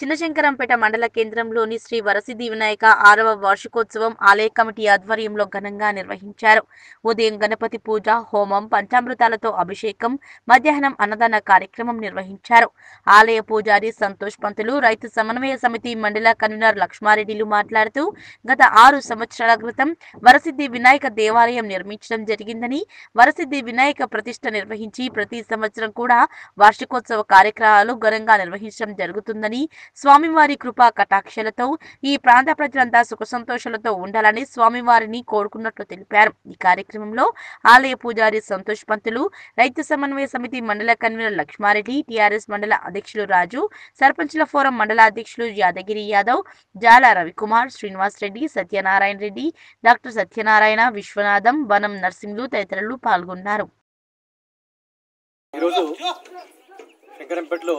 చిన్నశంకరంపేట మండల కేంద్రంలోని శ్రీ వరసిద్ధి వినాయక ఆరవ వార్షికోత్సవం ఆలయ కమిటీ ఆధ్వర్యంలో ఘనంగా నిర్వహించారు ఉదయం గణపతి పూజ హోమం పంచామృతాలతో అభిషేకం మధ్యాహ్నం అన్నదాన కార్యక్రమం నిర్వహించారు ఆలయ పూజారి సంతోష్ పంతులు రైతు సమన్వయ సమితి మండల కన్వీనర్ లక్ష్మారెడ్డిలు మాట్లాడుతూ గత ఆరు సంవత్సరాల క్రితం వరసిద్ధి వినాయక దేవాలయం నిర్మించడం జరిగిందని వరసిద్ధి వినాయక ప్రతిష్ట నిర్వహించి ప్రతి సంవత్సరం కూడా వార్షికోత్సవ కార్యక్రమాలు ఘనంగా నిర్వహించడం జరుగుతుందని స్వామివారి కృపా కటాక్షలతో ఈ ప్రాంత ప్రజలంతా సుఖ సంతోషాలతో ఉండాలని స్వామివారిని కోరుకున్నట్లు తెలిపారు ఈ కార్యక్రమంలో ఆలయ పూజారి సంతోష్ పంతులు రైతు సమన్వయ సమితి మండల కన్వీనర్ లక్ష్మారెడ్డి టిఆర్ఎస్ మండల అధ్యక్షులు రాజు సర్పంచుల ఫోరం మండల అధ్యక్షులు యాదగిరి యాదవ్ జాల రవికుమార్ శ్రీనివాస్ రెడ్డి సత్యనారాయణ రెడ్డి డాక్టర్ సత్యనారాయణ విశ్వనాథం వనం నర్సింగ్లు తదితరులు పాల్గొన్నారు ఈరోజు శంకరంపేటలో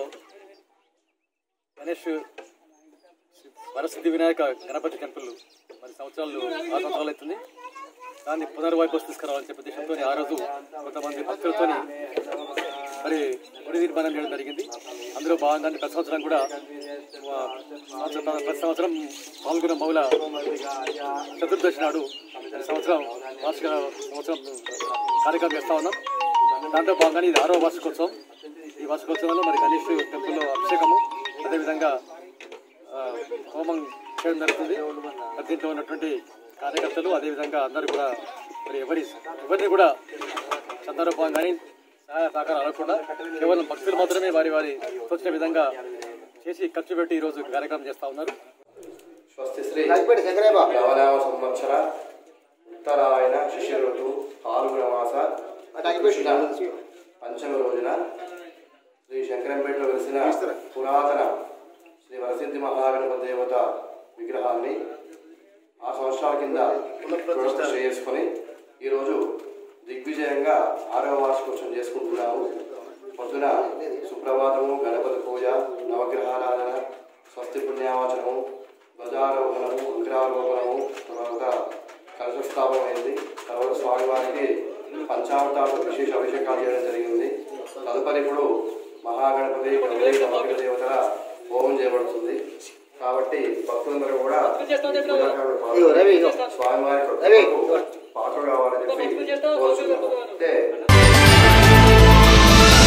గణేష్ వరసిద్ధి వినాయక గణపతి టెంపుల్ మరి సంవత్సరాలు ఆరు సంవత్సరాలు అవుతుంది దాన్ని పునర్వైపు తీసుకురావాలని చెప్పే ఉద్దేశంతో ఆ రోజు కొంతమంది భక్తులతో మరి గుడి నిర్మాణం చేయడం జరిగింది అందులో భాగంగానే ప్రతి సంవత్సరం కూడా ఆ, సంవత్సరం- ప్రతి సంవత్సరం పాల్గొన్న మౌల చతుర్దశి నాడు ఈ సంవత్సరం వార్షిక సంవత్సరం కార్యక్రమం చేస్తా ఉన్నాం దాంతో భాగంగానే ఇది ఆరో వార్షికోత్సవం ఈ వార్షికోత్సవంలో మరి గణేష్ టెంపుల్లో అభిషేకము అదేవిధంగా ఆ, హోమం చేయడం జరుగుతుంది మరి దీంట్లో ఉన్నటువంటి కార్యకర్తలు అదేవిధంగా అందరూ కూడా మరి ఎవరి ఎవరిని కూడా సందర్భంగా కానీ సహాయ సహకారం అడగకుండా కేవలం భక్తులు మాత్రమే వారి వారి తోచిన విధంగా చేసి ఖర్చు పెట్టి ఈరోజు కార్యక్రమం చేస్తా ఉన్నారు స్వస్తి శ్రీ నవనామ సంవత్సర ఉత్తరాయణ శిశిర ఋతు పాల్గొన మాస కృష్ణ పంచమ రోజున శ్రీ శంకరంపేటలో వెలిసిన పురాతన శ్రీ వరసిద్ధి మహాగణపతి దేవత విగ్రహాన్ని ఆ సంవత్సరాల కింద పునఃప్రతిష్ఠ చేసుకొని ఈరోజు దిగ్విజయంగా ఆరవ వార్షికోత్సవం చేసుకుంటున్నాము పొద్దున సుప్రభాతము గణపతి పూజ నవగ్రహారాధన స్వస్తి పుణ్యావచనము ధ్వజారోహణము విగ్రహారోహణము తర్వాత కలశ స్థాపన అయింది తర్వాత స్వామివారికి పంచామృతాలతో విశేష అభిషేకాలు చేయడం జరిగింది తదుపరి ఇప్పుడు మహాగణపతి గౌరీ నవగ్రహ దేవతల హోమం చేయబడుతుంది కాబట్టి భక్తులందరూ కూడా పూజాకారులు పాల్గొని స్వామివారి కృపకు పాత్ర కావాలని చెప్పి కోరుచున్నాము అంటే